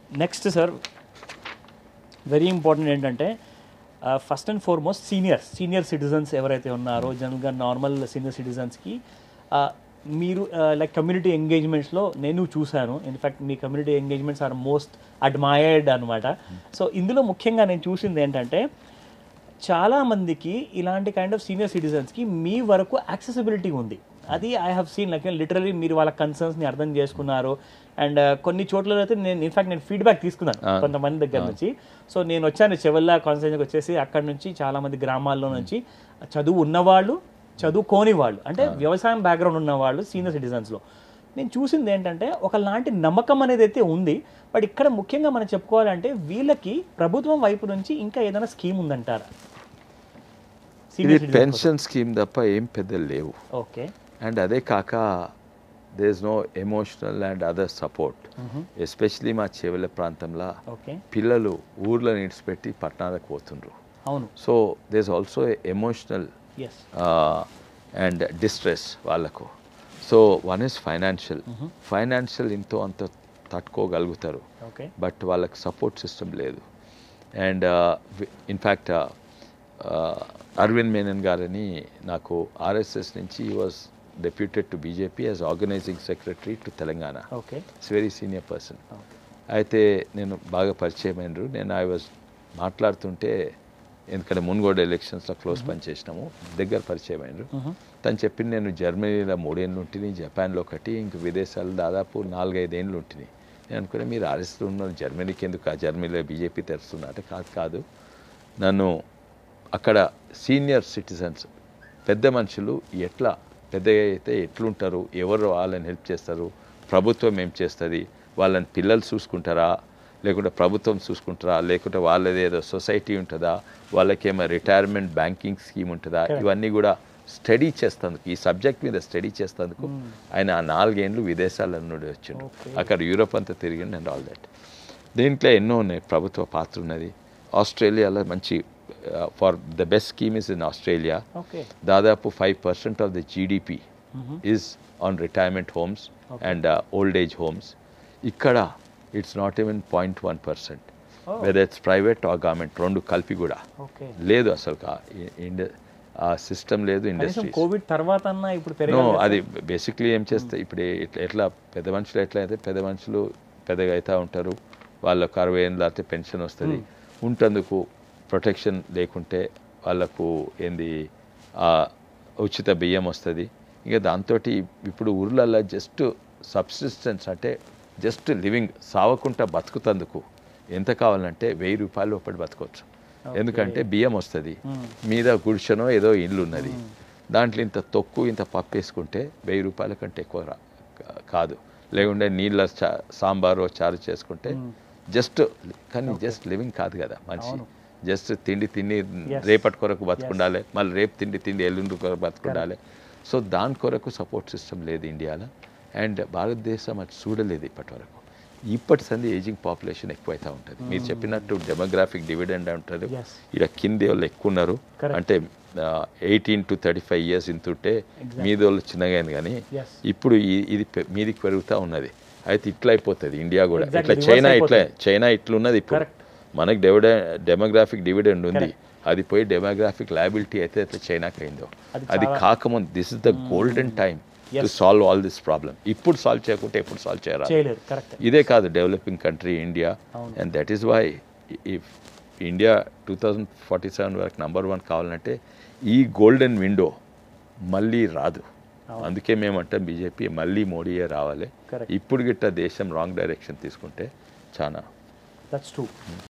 Next sir very important ఏంటంటే first and foremost seniors senior citizens ఎవరైతే ఉన్నారో జనరల్గా నార్మల్ సీనియర్ సిటిజన్స్కి మీరు లైక్ కమ్యూనిటీ ఎంగేజ్మెంట్స్లో నేను చూశాను ఇన్ఫ్యాక్ట్ మీ community engagements are most admired అనమాట సో ఇందులో ముఖ్యంగా నేను చూసింది ఏంటంటే చాలా మందికి ఇలాంటి కైండ్ ఆఫ్ సీనియర్ సిటిజన్స్కి మీ వరకు యాక్సెసిబిలిటీ ఉంది అది I have seen like literally మీరు వాళ్ళ కన్సర్న్స్ని అర్థం చేసుకున్నారు అండ్ కొన్ని చోట్ల అయితే నేను ఇన్ఫాక్ట్ నేను ఫీడ్బ్యాక్ తీసుకున్నాను కొంతమంది దగ్గర నుంచి సో నేను వచ్చాను చెవెల్లా కాన్స్టెన్స్కి వచ్చేసి అక్కడ నుంచి చాలా మంది గ్రామాల్లో నుంచి చదువు ఉన్నవాళ్ళు చదువుకోని వాళ్ళు అంటే వ్యవసాయం బ్యాక్గ్రౌండ్ ఉన్న వాళ్ళు సీనియర్ సిటిజన్స్లో నేను చూసింది ఏంటంటే ఒకలాంటి నమ్మకం అనేది అయితే ఉంది బట్ ఇక్కడ ముఖ్యంగా మనం చెప్పుకోవాలంటే వీళ్ళకి ప్రభుత్వం వైపు నుంచి ఇంకా ఏదైనా స్కీమ్ ఉందంటారా ఇది పెన్షన్ స్కీమ్ తప్ప ఏం పెద్ద లేవు ఓకే అండ్ అదే కాక they is no emotional and other support especially మా చెవుల ప్రాంతంలో ఓకే పిల్లలు ఊర్లో నిడిచిపెట్టి పట్టణాలకు పోతుండ్రు అవును so they is also emotional yes and distress వాళ్ళకు so one is financial financial ఇంతో అంత తట్టుకోగలుగుతారు ఓకే బట్ వాళ్ళకి సపోర్ట్ సిస్టమ్ లేదు అండ్ ఇన్ఫ్యాక్ట్ అరవింద్ మేనన్ గారని నాకు ఆర్ఎస్ఎస్ నుంచి ఈ was deputed to BJP as organizing secretary to Telangana okay it's very senior person అయితే నేను బాగా పరిచయం అయినరు నేను ఐ వాజ్ మాట్లాడుతుంటే ఎందుకంటే మున్గోడ ఎలక్షన్స్లో క్లోజ్ పని చేసినాము దగ్గర పరిచయం అయినరు తను చెప్పింది నేను జర్మనీలో మూడేళ్ళు ఉంటుంది జపాన్లో ఒకటి ఇంక విదేశాలు దాదాపు నాలుగైదేళ్ళు ఉంటుంది నేను అనుకునే మీరు ఆర్ఎస్లో ఉన్నారు జర్మనీకి ఎందుకు ఆ జర్మనీలో బీజేపీ తెరుస్తున్నా అంటే కాదు కాదు నన్ను అక్కడ సీనియర్ సిటిజన్స్ పెద్ద మనుషులు ఎట్లా పెద్దగా అయితే ఎట్లుంటారు ఎవరు వాళ్ళని హెల్ప్ చేస్తారు ప్రభుత్వం ఏం చేస్తుంది వాళ్ళని పిల్లలు చూసుకుంటారా లేకుంటే ప్రభుత్వం చూసుకుంటారా లేకుంటే వాళ్ళది ఏదో సొసైటీ ఉంటుందా వాళ్ళకేమో రిటైర్మెంట్ బ్యాంకింగ్ స్కీమ్ ఉంటుందా ఇవన్నీ కూడా స్టడీ చేస్తందుకు ఈ సబ్జెక్ట్ మీద స్టడీ చేస్తందుకు ఆయన ఆ నాలుగేండ్లు విదేశాల నుండి వచ్చిండు అక్కడ యూరోప్ అంతా తిరిగిండు అండ్ ఆల్ దట్ దీంట్లో ఎన్నో ఉన్నాయి ప్రభుత్వ పాత్ర ఉన్నది ఆస్ట్రేలియాలో మంచి for the best scheme is in Australia okay దాదాపు five percent of the GDP is on retirement homes and old age homes ఇక్కడ it's not even point one percent whether it's private or government రెండు కలిపి కూడా okay లేదు అసలు ఇండ ఆ system లేదు కనీసం ఇండస్ట్రీ కోవిడ్ తర్వాత అన్నా ఇప్పుడు నో పెరగాలి అది బేసిక్లీ ఏం చేస్తే ఇప్పుడు ఎట్లా ఎట్లా పెద్ద మనుషులు ఎట్లా అయితే పెద్ద మనుషులు పెద్దగా అవుతూ ఉంటారు వాళ్ళకు అరవై ఏళ్ళు దాటితే పెన్షన్ వస్తుంది ఉంటందుకు ప్రొటెక్షన్ లేకుంటే వాళ్ళకు ఏంది ఆ ఉచిత బియ్యం వస్తుంది ఇంకా దాంతో ఇప్పుడు ఊర్లల్లో జస్ట్ సబ్సిస్టెన్స్ అంటే జస్ట్ లివింగ్ సావకుండా బతుకుతందుకు ఎంత కావాలంటే వెయ్యి రూపాయలు ఒకటి బతకొచ్చు ఎందుకంటే బియ్యం వస్తుంది మీద గుడిసెనో ఏదో ఇల్లు ఉన్నది దాంట్లో ఇంత తొక్కు ఇంత పప్పు వేసుకుంటే వెయ్యి రూపాయల కంటే ఎక్కువ రా- కా- కాదు లేకుంటే నీళ్ళ చా సాంబారు చారు చేసుకుంటే జస్ట్ కానీ జస్ట్ లివింగ్ కాదు కదా మనిషి జస్ట్ తిండి తిని రేపటి కొరకు బతుకుండాలి మళ్ళీ రేపు తిండి తిండి ఎల్లుండి కొరకు బతుకుండాలి సో దాని కొరకు సపోర్ట్ సిస్టమ్ లేదు ఇండియాలో అండ్ భారతదేశం అది చూడలేదు ఇప్పటి వరకు ఇప్పటి సంది ఏజింగ్ పాపులేషన్ ఎక్కువైతా ఉంటుంది మీరు చెప్పినట్టు డెమోగ్రాఫిక్ డివిడెండ్ అంటారు Yes. ఇక్కడ కింది వాళ్ళు ఎక్కువ ఉన్నారు Correct. అంటే eighteen to thirty five years ఇంతుంటే మీది వాళ్ళు చిన్నగా అయింది కానీ Yes. ఇప్పుడు ఈ- ఇది పె- మీదికి పెరుగుతూ ఉన్నది అయితే ఇట్లా అయిపోతుంది ఇండియా కూడా Exactly, ఇట్లా reverse చైనా ఇట్లా అయిపోతుంది. చైనా ఇట్లున్నది ఇప్పుడు Correct. మనకి డెవిడె డెమోగ్రాఫిక్ డివిడెండ్ ఉంది అది పోయి డెమోగ్రాఫిక్ లయబిలిటీ అయితే అయితే చైనాకి అయిందో అది అది కాకముందు this is the golden time to solve all this problem ఇప్పుడు సాల్వ్ చేయకుంటే ఎప్పుడు సాల్వ్ చేయరా చేయలేరు కరెక్ట్ ఇదే కాదు డెవలపింగ్ కంట్రీ ఇండియా అవును. And that is why if India two thousand forty seven వరకు నంబర్ వన్ కావాలంటే ఈ గోల్డెన్ విండో మళ్ళీ రాదు అందుకే మేమంటాం బీజేపీ మళ్ళీ మోడీయే రావాలి Correct. ఇప్పుడు గిట్ట దేశం రాంగ్ డైరెక్షన్ తీసుకుంటే చాలా దట్స్ ట్రూ